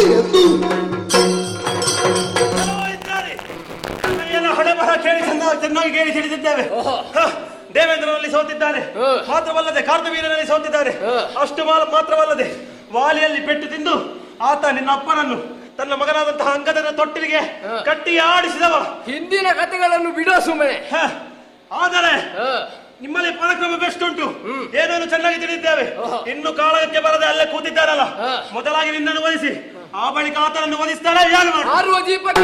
ಎಂದು ಇದ್ದಾರೆ. ಎಲ್ಲ ಹಣೆ ಬರಹ ಕೇಳಿ ಚೆನ್ನ- ಚೆನ್ನಾಗಿ ಕೇಳಿ ತಿಳಿದಿದ್ದೇವೆ ಹ, ದೇವೇಂದ್ರನಲ್ಲಿ ಸೋತಿದ್ದಾನೆ ಹ. ಮಾತ್ರವಲ್ಲದೆ ಕಾರ್ದವೀರನಲ್ಲಿ ಸೋತಿದ್ದಾನೆ ಹ. ಅಷ್ಟು ಮಾಲ- ಮಾತ್ರವಲ್ಲದೆ ವಾಲಿಯಲ್ಲಿ ಪೆಟ್ಟು ತಿಂದು ಆತ ನಿನ್ನ ಅಪ್ಪನನ್ನು ತನ್ನ ಮಗನಾದಂತಹ ಅಂಗದನ ತೊಟ್ಟಿಲಿಗೆ ಹ. ಕಟ್ಟಿ ಆಡಿಸಿದವ ಹಿಂದಿನ ಕಥೆಗಳನ್ನು ಬಿಡೋ ಸುಮ್ಮನೆ ಹ, ಆದರೆ ಹ. ನಿಮ್ಮಲ್ಲಿ ಪರಾಕ್ರಮ ಬೆಸ್ಟ್ ಉಂಟು ಏನೇನು ಚೆನ್ನಾಗಿ ತಿಳಿದಿದ್ದೇವೆ ಓಹೋ. ಇನ್ನು ಕಾಳಗಕ್ಕೆ ಬರದೆ ಅಲ್ಲೇ ಕೂತಿದ್ದಾರಲ್ಲ ಹ. ಮೊದಲಾಗಿ ನಿನ್ನನ್ನು ವಹಿಸಿ ಆ ಬಳಿಕ ಆತನನ್ನು ವಧಿಸ್ತಾಳೆ ಯಾರು ಮಾಡು ಆರುವ ದೀಪಕ್ಕೆ